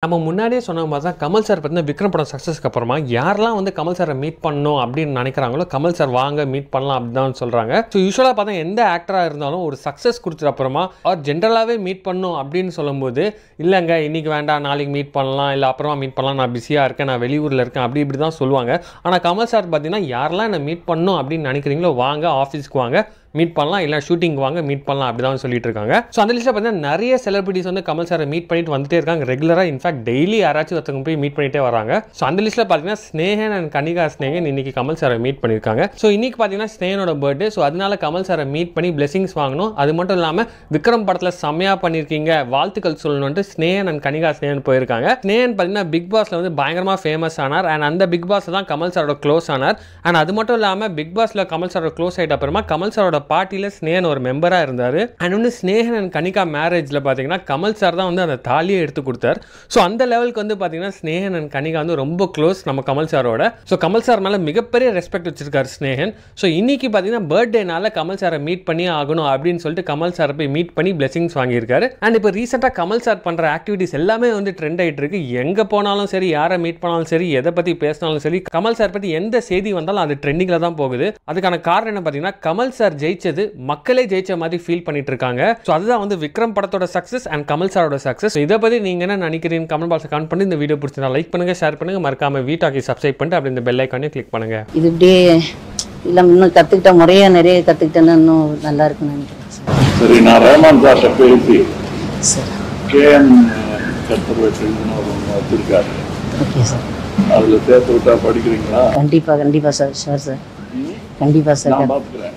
நம்ம முன்னாடியே சொன்ன மாதிரி தான் கமல் சார் பார்த்தீங்கன்னா விக்ரம் படம் சக்ஸஸ்க்கு அப்புறமா யாரெல்லாம் வந்து கமல் சாரை மீட் பண்ணணும் அப்படின்னு நினைக்கிறாங்களோ கமல் சார் வாங்க மீட் பண்ணலாம் அப்படின்னு தான் சொல்கிறாங்க ஸோ யூஸ்வலாக பார்த்தா எந்த ஆக்டராக இருந்தாலும் ஒரு சக்ஸஸ் கொடுத்துட்டு அப்புறமா அவர் ஜென்ரலாகவே மீட் பண்ணணும் அப்படின்னு சொல்லும்போது இல்லைங்க இன்னைக்கு வேண்டாம் நாளைக்கு மீட் பண்ணலாம் இல்லை அப்புறமா மீட் பண்ணலாம் நான் பிஸியாக இருக்கேன் நான் வெளியூரில் இருக்கேன் அப்படி இப்படி தான் சொல்லுவாங்க ஆனால் கமல் சார் பார்த்தீங்கன்னா யாரெல்லாம் என்னை மீட் பண்ணணும் அப்படின்னு நினைக்கிறீங்களோ வாங்க ஆஃபீஸ்க்கு வாங்க மீட் பண்ணலாம் இல்லை ஷூட்டிங் வாங்க மீட் பண்ணலாம் அப்படி தான் சொல்லிட்டு இருக்காங்க ஸோ அந்த லிஸ்ட்டில் பார்த்தீங்கன்னா நிறைய செலிபிரிட்டிஸ் வந்து கமல் சாரை மீட் பண்ணிட்டு வந்துட்டே இருக்காங்க ரெகுலராக இன்ஃபேக்ட் டெய்லி யாராச்சும் ஒருத்தவங்க போய் மீட் பண்ணிட்டே வராங்க ஸோ அந்த லிஸ்ட்டில் பார்த்தீங்கன்னா ஸ்னேகன் அண்ட் கனிகா ஸ்னேகன் இன்னைக்கு கமல் சாரை மீட் பண்ணியிருக்காங்க ஸோ இன்னைக்கு பார்த்தீங்கன்னா ஸ்னேகனோட பர்த்டே ஸோ அதனால கமல் சாரை மீட் பண்ணி பிளெஸிங்ஸ் வாங்கணும் அது மட்டும் இல்லாமல் விக்ரம் படத்தில் செம்மையாக பண்ணியிருக்கீங்க வாழ்த்துக்கள் சொல்லணும்ட்டு ஸ்னேகன் அண்ட் கனிகா ஸ்னேகன் போயிருக்காங்க ஸ்னேகன் பார்த்தீங்கன்னா பிக் பாஸ்ல வந்து பயங்கரமாக ஃபேமஸ் ஆனார் அண்ட் அந்த பிக் பாஸ் தான் கமல் சாரோட க்ளோஸ் ஆனார் அண்ட் அது மட்டும் இல்லாமல் பிக் பாஸ்ல கமல் சாரோட க்ளோஸ் ஆகிட்ட அப்புறமா கமல் சாரோட பார்ட்டியில் ஸ்னேகன் ஒரு மெம்பராக இருந்தார் அண்ட் வந்து ஸ்னேகன் அண்ட் கனிகா மேரேஜில் பார்த்தீங்கன்னா கமல் சார் தான் வந்து அந்த தாலியை எடுத்து கொடுத்தார் ஸோ அந்த லெவலுக்கு வந்து பார்த்தீங்கன்னா ஸ்னேகன் அண்ட் கனிகா வந்து ரொம்ப க்ளோஸ் நம்ம கமல் சாரோட ஸோ கமல் சார் மேலே மிகப்பெரிய ரெஸ்பெக்ட் வச்சிருக்காரு ஸ்னேகன் ஸோ இன்னைக்கு பார்த்தீங்கன்னா பர்த்டேனால கமல் சாரை மீட் பண்ணி ஆகணும் அப்படின்னு சொல்லிட்டு கமல் சாரை போய் மீட் பண்ணி பிளெஸிங்ஸ் வாங்கியிருக்காரு அண்ட் இப்போ ரீசெண்டாக கமல் சார் பண்ணுற ஆக்டிவிட்டிஸ் எல்லாமே வந்து ட்ரெண்ட் ஆகிட்டு இருக்கு எங்கே போனாலும் சரி யாரை மீட் பண்ணாலும் சரி எதை பற்றி பேசினாலும் சரி கமல் சார் பற்றி எந்த செய்தி வந்தாலும் அது ட்ரெண்டிங்கில் தான் போகுது அதுக்கான காரணம் என்ன பார்த்தீங்கன்னா கமல் சார் ஜெயிச்சது மக்களே ஜெயிச்ச மாதிரி ஃபீல் பண்ணிட்டு இருக்காங்க ஸோ அதுதான் வந்து விக்ரம் படத்தோட சக்ஸஸ் அண்ட் கமல் சாரோட சக்ஸஸ் இதை பற்றி நீங்கள் என்ன நினைக்கிறீங்க கமெண்ட் பாக்ஸ் கமெண்ட் பண்ணி இந்த வீடியோ பிடிச்சிருந்தா லைக் பண்ணுங்க ஷேர் பண்ணுங்க மறக்காம வீட்டாக்கி சப்ஸ்கிரைப் பண்ணிட்டு அப்படி இந்த பெல் ஐக்கானே கிளிக் பண்ணுங்க இது இப்படியே எல்லாம் இன்னும் கற்றுக்கிட்டா முறையாக நிறைய கற்றுக்கிட்டேன்னா இன்னும் நல்லா இருக்குன்னு நினைக்கிறேன் சார் சரி நான் ரஹ்மான் சார்ட்ட பேசி சார் கேஎம் கன்சர்வேட்டரின்னு ஒரு ஒன்று வச்சிருக்காரு ஓகே சார் அதில் சேர்த்து விட்டா படிக்கிறீங்களா கண்டிப்பாக கண்டிப்பாக சார் ஷோர் சார் கண்டிப்பாக சார் நான் பார்த்துக்கிறேன்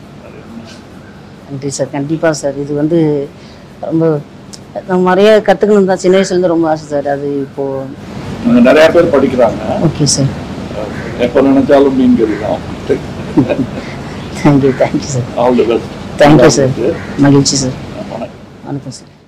நன்றி சார் கண்டிப்பாக சார் இது வந்து ரொம்ப நம்ம நிறைய கற்றுக்கணும் தான் சின்ன வயசுலேருந்து ரொம்ப ஆசை சார் அது இப்போது அங்க நிறைய பேர் படிக்கிறாங்க ஓகே சார் எப்போ நினைச்சாலும் நீங்கள் தான் thank you thank you sir all the best thank you sir மகிழ்ச்சி சார் வணக்கம் வணக்கம் சார்